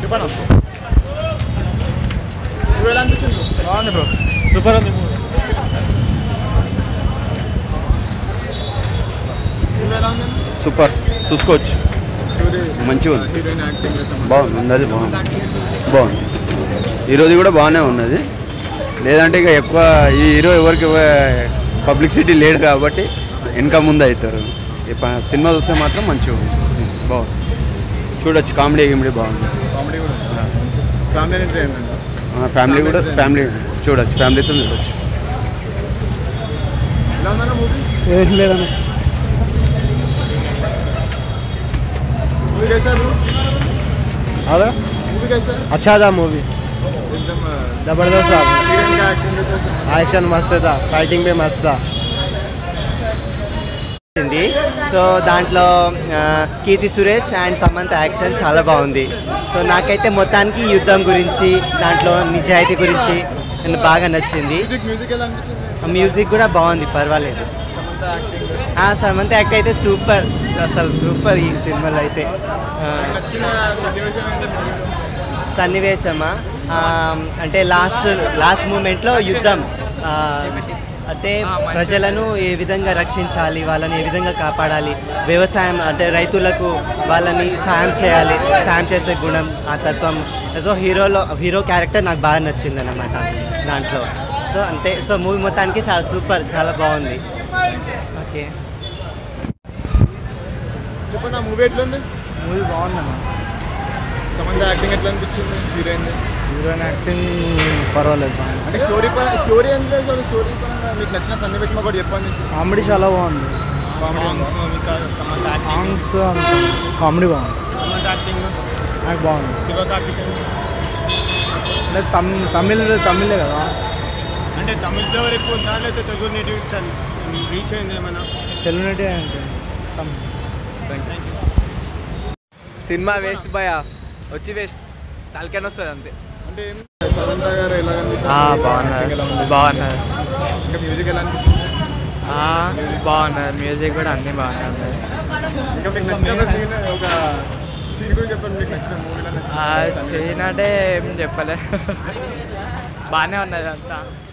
చెప్పండి నువ్వు ఎలా అనిపించింది బాగుంది బ్రో సూపర్ ఉంది నువ్వు ఎలా ఉంది సూపర్ చూసుకోవచ్చు మంచిగా ఉంది. హీరోయిన్ యాక్టింగ్ బాగుంది ఉన్నది బాగుంది బాగుంది ఈరోజు కూడా బాగానే ఉన్నది లేదంటే ఇక ఎక్కువ ఈ హీరో ఎవరికి పబ్లిసిటీ లేడు కాబట్టి వెనక ముందు అవుతారు ఈ ప- సినిమా చూస్తే మాత్రం మంచిగా ఉంది బాగుంది చూడొచ్చు కామెడీ గిమిడీ బాగుంది కామెడీ కూడా ఫ్యామిలీ ఎంట్రీ ఏంటండి ఆ, ఫ్యామిలీ కూడా ఫ్యామిలీ చూడొచ్చు ఫ్యామిలీతో చూడొచ్చు ఎలా ఉందన్న మూవీ ఏం లేదన్న मूवी कैसा है అదే मूवी कैसा है अच्छा था मूवी एकदम जबरदस्त था हीरोइन का एक्टिंग कैसा एक्शन मस्त था फाइटिंग भी मस्त था ఉంది సో దాంట్లో ఆ, కీర్తి సురేష్ అండ్ సమంత యాక్షన్ చాలా బాగుంది సో నాకైతే మొత్తానికి యుద్ధం గురించి దాంట్లో నిజాయితీ గురించి నాకు బాగా నచ్చింది म्यूजिक म्यूजिक ఎలా అనిపించింది మ్యూజిక్ కూడా బాగుంది పర్వాలేదు సమంత యాక్టింగ్ ఆ సమంత యాక్ట్ అయితే సూపర్ అసలు సూపర్ ఈ సినిమాలో అయితే ఆ, నచ్చిన సన్నివేశం ఏంటంటే సన్నివేశమా ఆ, అంటే లాస్ట్ లాస్ట్ మూమెంట్లో యుద్ధం ఆ, అంటే ప్రజలను ఏ విధంగా రక్షించాలి వాళ్ళని ఏ విధంగా కాపాడాలి వ్యవసాయం అంటే రైతులకు వాళ్ళని సాయం చేయాలి సాయం చేసే గుణం ఆ తత్వం ఏదో హీరోలో హీరో క్యారెక్టర్ నాకు బాగా నచ్చింది అనమాట దాంట్లో సో అంతే సో మూవీ మొత్తానికి చాలా సూపర్ చాలా బాగుంది ఓకే చెప్పండి ఆ మూవీ ఎట్లా ఉంది మూవీ బాగుందన్న సమంత యాక్టింగ్ ఎట్లా అనిపించింది హీరోయిన్ హీరోయిన్ యాక్టింగ్ పర్వాలేదు బాగుంది అంటే స్టోరీ పరంగా స్టోరీ ఎంత అసలు స్టోరీ పరంగా మీకు నచ్చిన సన్నివేశం ఒకటి చెప్పండి కామెడీ చాలా బాగుంది సాంగ్స్ సాంగ్స్ కామెడీ బాగుంది సమంత యాక్టింగ్ నాకు బాగుంది శివ కార్తికేయన్ అంటే తమిళ్ తమిళ్ తమిళే కదా అంటే తమిళ్లో ఎక్కువ ఉందా లేకపోతే తెలుగు నేటివ్ రీచ్ అయింది ఏమైనా తెలుగు నటి అంటే Tamil thank you cinema waste భయ వచ్చి వేస్ట్ తలకైనా వస్తుంది అంతే అంటే ఏం సమంత గారు ఎలా అనిపించింది ఆ, Acting బాగున్నారు ఎలా ఉంది? బాగున్నారు ఇంకా మ్యూజిక్ ఎలా అనిపించింది ఆ, బాగున్నారు మ్యూజిక్ కూడా అన్నీ బాగున్నారు ఇంకా మీకు నచ్చిన ఒక సీన్ ఒక సీన్ గురించి చెప్పండి మీకు నచ్చిన మూవీలో ఆ సీన్ అంటే ఏం చెప్పలే బాగానే ఉన్నది అంతా